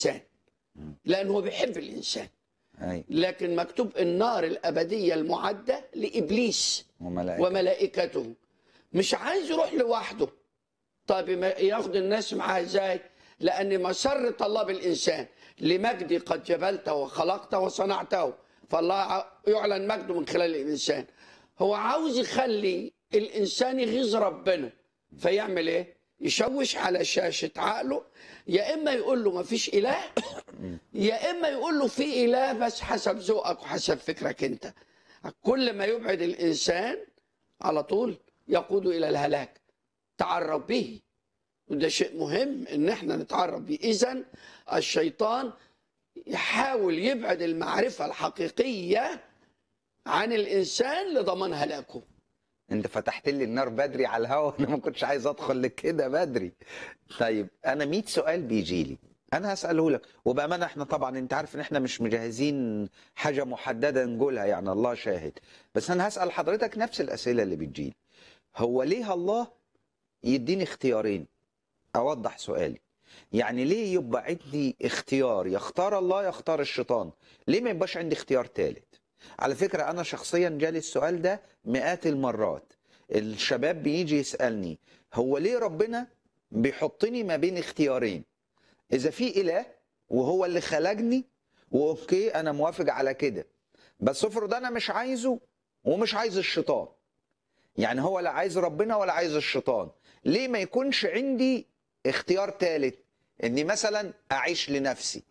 الانسان لانه هو بيحب الانسان اي لكن مكتوب النار الابديه المعده لابليس وملائكة وملائكته مش عايز يروح لوحده طيب ما ياخد الناس معاه ازاي لان مسره الله بالانسان لمجدي قد جبلته وخلقته وصنعته فالله يعلن مجده من خلال الانسان هو عاوز يخلي الانسان يغيظ ربنا فيعمل ايه يشوش على شاشه عقله يا اما يقول له ما فيش اله يا اما يقول له في اله بس حسب ذوقك وحسب فكرك انت كل ما يبعد الانسان على طول يقود الى الهلاك تعرف به وده شيء مهم ان احنا نتعرف به اذا الشيطان يحاول يبعد المعرفه الحقيقيه عن الانسان لضمان هلاكه انت فتحت لي النار بدري على الهوا انا ما كنتش عايز ادخل لكده بدري طيب انا 100 سؤال بيجي لي انا هساله لك وبامانه احنا طبعا انت عارف ان احنا مش مجهزين حاجه محدده نقولها يعني الله شاهد بس انا هسال حضرتك نفس الاسئله اللي بتجيلي هو ليه الله يديني اختيارين اوضح سؤالي يعني ليه يبقى عندي اختيار يختار الله يختار الشيطان ليه ما يبقاش عندي اختيار ثالث على فكرة أنا شخصيا جالي السؤال ده مئات المرات الشباب بيجي يسألني هو ليه ربنا بيحطني ما بين اختيارين إذا في إله وهو اللي خلقني وأوكي أنا موافق على كده بس افرض أنا مش عايزه ومش عايز الشيطان يعني هو لا عايز ربنا ولا عايز الشيطان ليه ما يكونش عندي اختيار ثالث اني مثلا اعيش لنفسي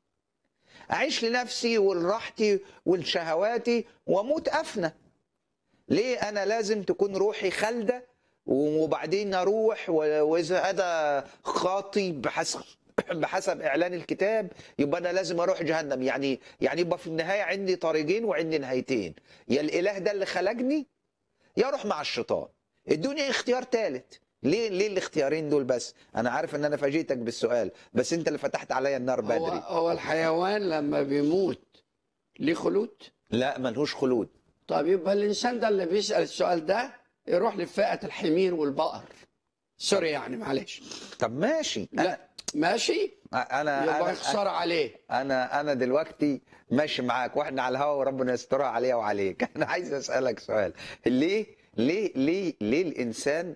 اعيش لنفسي ولراحتي ولشهواتي واموت افنى ليه انا لازم تكون روحي خالده وبعدين اروح و- واذا هذا خاطي بحسب بحسب اعلان الكتاب يبقى انا لازم اروح جهنم يعني يعني يبقى في النهايه عندي طريقين وعندي نهايتين يا الاله ده اللي خلقني يا اروح مع الشيطان ادوني اختيار ثالث ليه ليه الاختيارين دول بس انا عارف ان انا فاجئتك بالسؤال بس انت اللي فتحت عليا النار هو, بدري هو الحيوان لما بيموت ليه خلود لا ملهوش خلود طيب يبقى الانسان ده اللي بيسال السؤال ده يروح لفئه الحمير والبقر سوري يعني معلش طب ماشي لا ماشي انا يبقى انا يخسر عليه انا انا دلوقتي ماشي معاك واحنا على الهوا وربنا يسترها عليا وعليك انا عايز اسالك سؤال ليه ليه ليه ليه الانسان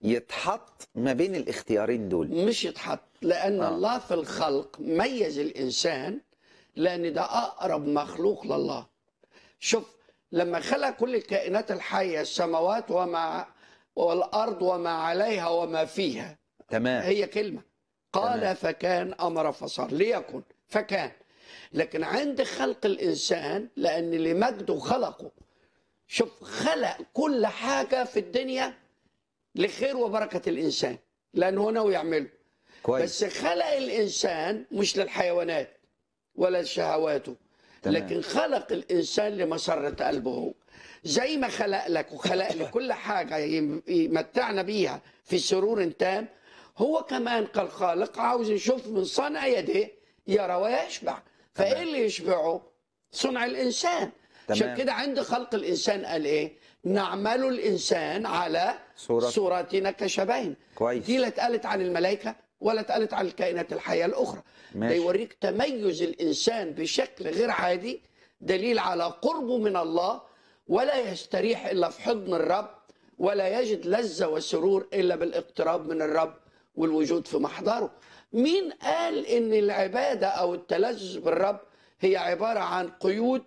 يتحط ما بين الاختيارين دول مش يتحط لان آه. الله في الخلق ميز الانسان لان ده اقرب مخلوق لله شوف لما خلق كل الكائنات الحيه السماوات وما والارض وما عليها وما فيها تمام هي كلمه قال تمام. فكان امر فصار ليكن فكان لكن عند خلق الانسان لان لمجده خلقه شوف خلق كل حاجه في الدنيا لخير وبركه الانسان لانه هو ناوي يعمله كويس بس خلق الانسان مش للحيوانات ولا لشهواته تمام. لكن خلق الانسان لمسره قلبه هو زي ما خلق لك وخلق لي كل حاجه يم- يمتعنا بيها في سرور تام هو كمان كالخالق عاوز يشوف من صنع يديه يرى ويشبع فايه تمام. اللي يشبعه؟ صنع الانسان عشان تمام. كده عند خلق الانسان قال ايه؟ نعمل الانسان على صورة- صورتنا كشبهنا كويس. دي لا اتقالت عن الملائكه ولا اتقالت عن الكائنات الحيه الاخرى ده ماشي. يوريك تميز الانسان بشكل غير عادي دليل على قربه من الله ولا يستريح الا في حضن الرب ولا يجد لذه وسرور الا بالاقتراب من الرب والوجود في محضره مين قال ان العباده او التلذذ بالرب هي عباره عن قيود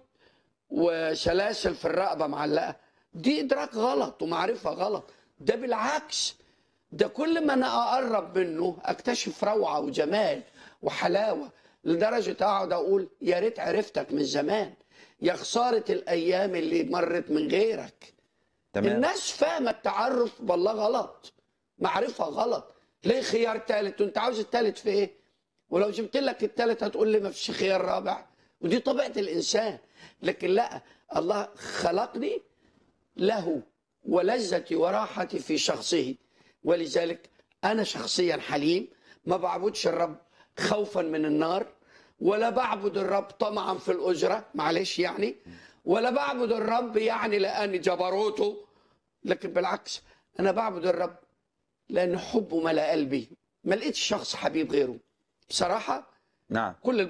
وسلاسل في الرقبه معلقه دي ادراك غلط ومعرفه غلط ده بالعكس ده كل ما انا اقرب منه اكتشف روعه وجمال وحلاوه لدرجه اقعد اقول يا ريت عرفتك من زمان يا خساره الايام اللي مرت من غيرك تمام الناس فاهمه التعرف بالله غلط معرفه غلط ليه خيار ثالث وانت عاوز الثالث في ايه ولو جبت لك الثالث هتقول لي ما فيش خيار رابع ودي طبيعه الانسان لكن لا الله خلقني له ولذتي وراحتي في شخصه ولذلك انا شخصيا حليم ما بعبدش الرب خوفا من النار ولا بعبد الرب طمعا في الاجره معلش يعني ولا بعبد الرب يعني لان جبروته لكن بالعكس انا بعبد الرب لان حبه ملا قلبي ما لقيتش شخص حبيب غيره بصراحه نعم كل